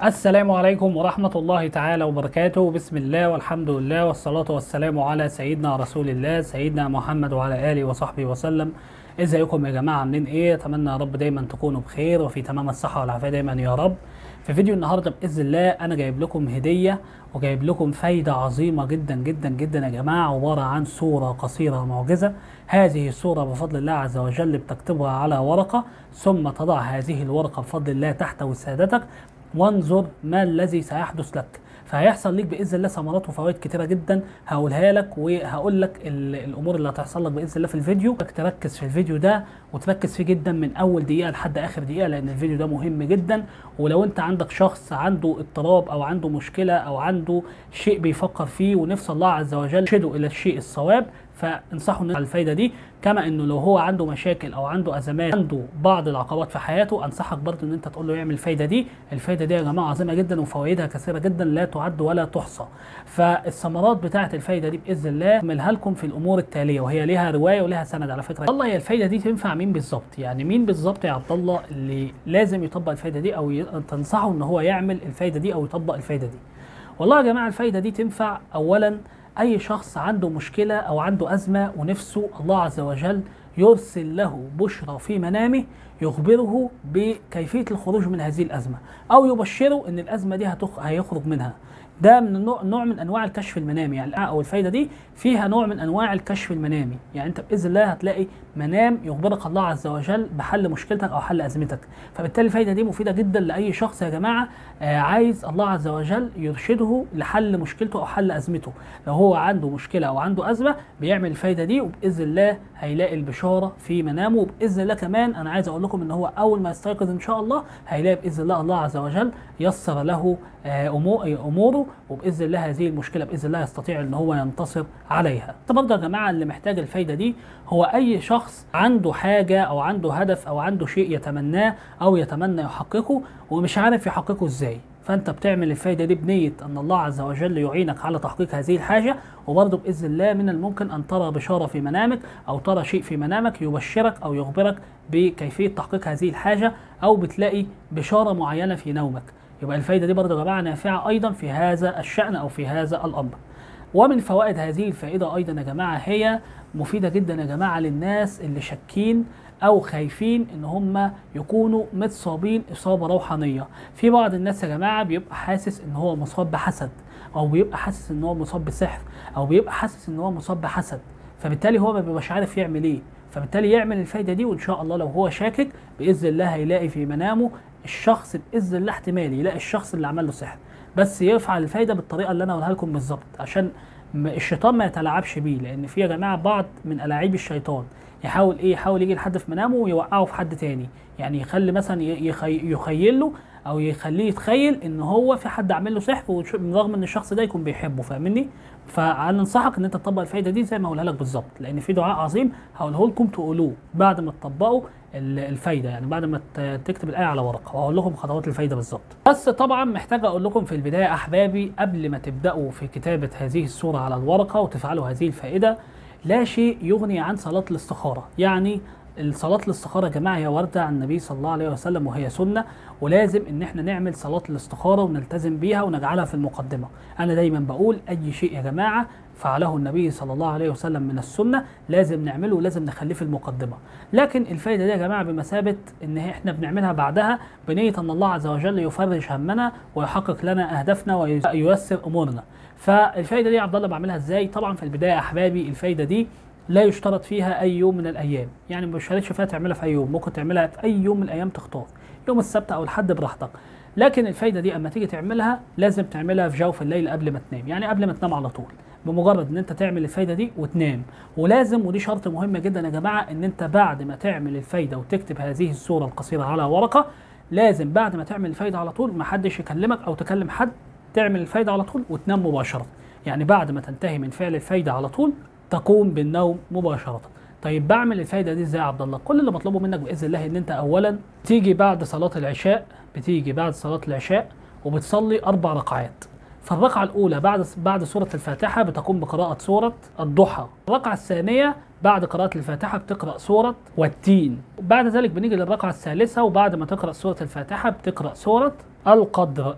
السلام عليكم ورحمة الله تعالى وبركاته بسم الله والحمد لله والصلاة والسلام على سيدنا رسول الله سيدنا محمد وعلى آله وصحبه وسلم ازيكم يا جماعة عاملين ايه اتمنى يا رب دايما تكونوا بخير وفي تمام الصحة والعافية دايما يا رب في فيديو النهاردة بإذن الله أنا جايب لكم هدية وجايب لكم فايدة عظيمة جدا جدا جدا يا جماعة عبارة عن صورة قصيرة معجزة هذه الصورة بفضل الله عز وجل بتكتبها على ورقة ثم تضع هذه الورقة بفضل الله تحت وسادتك وانظر ما الذي سيحدث لك فهيحصل ليك باذن الله ثمرات وفوائد كتيره جدا هقولها لك وهقول لك ال- الامور اللي هتحصل لك باذن الله في الفيديو بدك تركز في الفيديو ده وتركز فيه جدا من اول دقيقه لحد اخر دقيقه لان الفيديو ده مهم جدا ولو انت عندك شخص عنده اضطراب او عنده مشكله او عنده شيء بيفكر فيه ونفس الله عز وجل يرشده الى الشيء الصواب فانصحه انه الفايده دي كما انه لو هو عنده مشاكل او عنده ازمات عنده بعض العقبات في حياته انصحك برضه ان انت تقول له يعمل الفايده دي الفايده دي يا جماعه عظيمه جدا وفوائدها كثيره جدا لا تعد ولا تحصى فالثمرات بتاعه الفايده دي باذن الله اعملها لكم في الامور التاليه وهي ليها روايه ولها سند على فكره والله هي الفايده دي تنفع مين بالظبط يعني مين بالظبط يا عبد الله اللي لازم يطبق الفايده دي او ي- تنصحه ان هو يعمل الفايده دي او يطبق الفايده دي والله يا جماعه الفايده دي تنفع اولا اي شخص عنده مشكله او عنده ازمه ونفسه الله عز وجل يرسل له بشرى في منامه يخبره بكيفيه الخروج من هذه الازمه او يبشره ان الازمه دي هتخ... هيخرج منها ده من النوع نوع من انواع الكشف المنامي يعني او الفايده دي فيها نوع من انواع الكشف المنامي يعني انت باذن الله هتلاقي منام يخبرك الله عز وجل بحل مشكلتك او حل ازمتك فبالتالي الفايده دي مفيده جدا لاي شخص يا جماعه آه عايز الله عز وجل يرشده لحل مشكلته او حل ازمته لو هو عنده مشكله او عنده ازمه بيعمل الفايده دي وباذن الله هيلاقي البشاره في منامه وباذن الله كمان انا عايز اقول لكم ان هو اول ما يستيقظ ان شاء الله هيلاقي باذن الله الله عز وجل يسر له آه، أمو- اموره وباذن الله هذه المشكله باذن الله يستطيع ان هو ينتصر عليها. بس برضه يا جماعه اللي محتاج الفايده دي هو اي شخص عنده حاجه او عنده هدف او عنده شيء يتمناه او يتمنى يحققه ومش عارف يحققه ازاي. فانت بتعمل الفايده دي بنيه ان الله عز وجل يعينك على تحقيق هذه الحاجه وبرضه باذن الله من الممكن ان ترى بشاره في منامك او ترى شيء في منامك يبشرك او يخبرك بكيفيه تحقيق هذه الحاجه او بتلاقي بشاره معينه في نومك يبقى الفايده دي برضه يا جماعه نافعه ايضا في هذا الشان او في هذا الامر ومن فوائد هذه الفائده ايضا يا جماعه هي مفيده جدا يا جماعه للناس اللي شاكين او خايفين ان هم يكونوا متصابين اصابه روحانيه في بعض الناس يا جماعه بيبقى حاسس ان هو مصاب بحسد او بيبقى حاسس ان هو مصاب بسحر او بيبقى حاسس ان هو مصاب بحسد فبالتالي هو ما بيبقاش عارف يعمل ايه فبالتالي يعمل الفايده دي وان شاء الله لو هو شاكك باذن الله هيلاقي في منامه الشخص باذن الله احتمال يلاقي الشخص اللي عمل له سحر بس يفعل الفايده بالطريقه اللي انا اقولها لكم بالظبط عشان م- الشيطان ما يتلاعبش بيه لان في يا جماعه بعض من الاعيب الشيطان يحاول ايه يحاول يجي لحد في منامه ويوقعه في حد تاني يعني يخلي مثلا ي- يخي يخيل له او يخليه يتخيل ان هو في حد عامل له سحر وش- رغم ان الشخص ده يكون بيحبه فاهمني فانا انصحك ان انت تطبق الفايده دي زي ما هقولها لك بالظبط لان في دعاء عظيم هقوله لكم تقولوه بعد ما تطبقوا ال- الفايده يعني بعد ما ت- تكتب الايه على ورقه وهقول لكم خطوات الفايده بالظبط بس طبعا محتاج اقول لكم في البدايه احبابي قبل ما تبداوا في كتابه هذه السوره على الورقه وتفعلوا هذه الفائده لا شيء يغني عن صلاه الاستخاره يعني الصلاة الاستخارة يا جماعة هي واردة عن النبي صلى الله عليه وسلم وهي سنة ولازم ان احنا نعمل صلاة الاستخارة ونلتزم بيها ونجعلها في المقدمة انا دايما بقول اي شيء يا جماعة فعله النبي صلى الله عليه وسلم من السنة لازم نعمله ولازم نخليه في المقدمة لكن الفايدة دي يا جماعة بمثابة ان احنا بنعملها بعدها بنية ان الله عز وجل يفرج همنا ويحقق لنا اهدافنا وييسر امورنا فالفايدة دي يا عبد الله بعملها ازاي طبعا في البداية يا احبابي الفايدة دي لا يشترط فيها اي يوم من الايام يعني ما بيشترطش فيها تعملها في اي يوم ممكن تعملها في اي يوم من الايام تختار يوم السبت او الحد براحتك لكن الفايده دي اما تيجي تعملها لازم تعملها في جوف الليل قبل ما تنام يعني قبل ما تنام على طول بمجرد ان انت تعمل الفايده دي وتنام ولازم ودي شرط مهم جدا يا جماعه ان انت بعد ما تعمل الفايده وتكتب هذه الصوره القصيره على ورقه لازم بعد ما تعمل الفايده على طول ما حدش يكلمك او تكلم حد تعمل الفايده على طول وتنام مباشره يعني بعد ما تنتهي من فعل الفايده على طول تقوم بالنوم مباشره طيب بعمل الفايده دي ازاي يا عبد الله كل اللي مطلوبه منك باذن الله ان انت اولا تيجي بعد صلاه العشاء بتيجي بعد صلاه العشاء وبتصلي اربع ركعات فالركعة الأولى بعد بعد سورة الفاتحة بتقوم بقراءة سورة الضحى، الركعة الثانية بعد قراءة الفاتحة بتقرأ سورة والتين، بعد ذلك بنيجي للركعة الثالثة وبعد ما تقرأ سورة الفاتحة بتقرأ سورة القدر،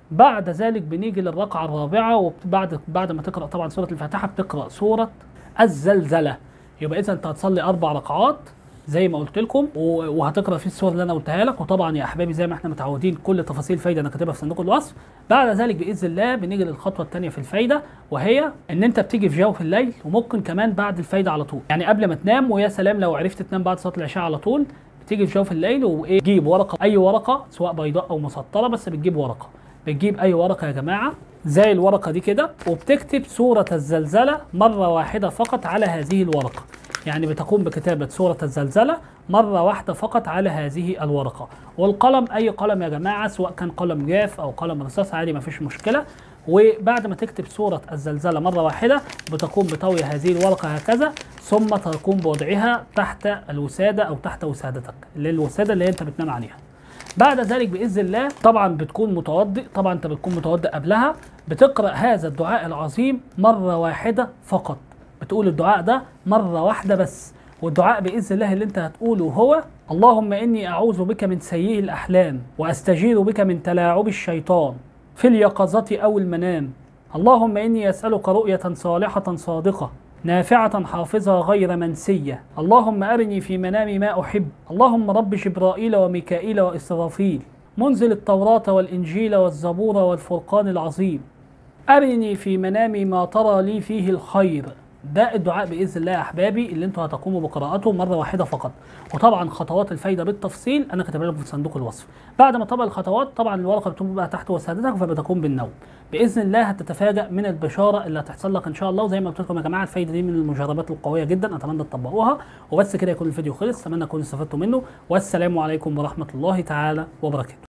بعد ذلك بنيجي للركعه الرابعه وبعد بعد ما تقرا طبعا سوره الفاتحه بتقرا سوره الزلزله يبقى اذا انت هتصلي اربع ركعات زي ما قلت لكم و- وهتقرا فيه السور اللي انا قلتها لك وطبعا يا احبابي زي ما احنا متعودين كل تفاصيل الفايده انا كاتبها في صندوق الوصف بعد ذلك باذن الله بنيجي للخطوه الثانيه في الفايده وهي ان انت بتيجي في جوف الليل وممكن كمان بعد الفايده على طول يعني قبل ما تنام ويا سلام لو عرفت تنام بعد صلاه العشاء على طول بتيجي في جوف الليل وايه تجيب ورقه اي ورقه سواء بيضاء او مسطره بس بتجيب ورقه بتجيب اي ورقه يا جماعه زي الورقه دي كده وبتكتب سوره الزلزله مره واحده فقط على هذه الورقه يعني بتقوم بكتابة سورة الزلزلة مرة واحدة فقط على هذه الورقة والقلم أي قلم يا جماعة سواء كان قلم جاف أو قلم رصاص عادي مفيش مشكلة وبعد ما تكتب سورة الزلزلة مرة واحدة بتقوم بطوي هذه الورقة هكذا ثم تقوم بوضعها تحت الوسادة أو تحت وسادتك اللي هي الوسادة اللي أنت بتنام عليها بعد ذلك باذن الله طبعا بتكون متوضئ طبعا انت بتكون متوضئ قبلها بتقرا هذا الدعاء العظيم مره واحده فقط بتقول الدعاء ده مره واحده بس والدعاء باذن الله اللي انت هتقوله هو اللهم اني اعوذ بك من سيئ الاحلام واستجير بك من تلاعب الشيطان في اليقظه او المنام اللهم اني اسالك رؤيه صالحه صادقه نافعة حافظة غير منسية اللهم أرني في منامي ما أحب اللهم رب جبرائيل وميكائيل وإسرافيل منزل التوراة والإنجيل والزبور والفرقان العظيم أرني في منامي ما ترى لي فيه الخير ده الدعاء باذن الله يا احبابي اللي انتوا هتقوموا بقراءته مره واحده فقط وطبعا خطوات الفايده بالتفصيل انا كاتبها لكم في صندوق الوصف بعد ما طبق الخطوات طبعا الورقه بتكون بقى تحت وسادتك فبتقوم بالنوم باذن الله هتتفاجئ من البشاره اللي هتحصل لك ان شاء الله وزي ما قلت لكم يا جماعه الفايده دي من المجربات القويه جدا اتمنى تطبقوها وبس كده يكون الفيديو خلص اتمنى تكونوا استفدتوا منه والسلام عليكم ورحمه الله تعالى وبركاته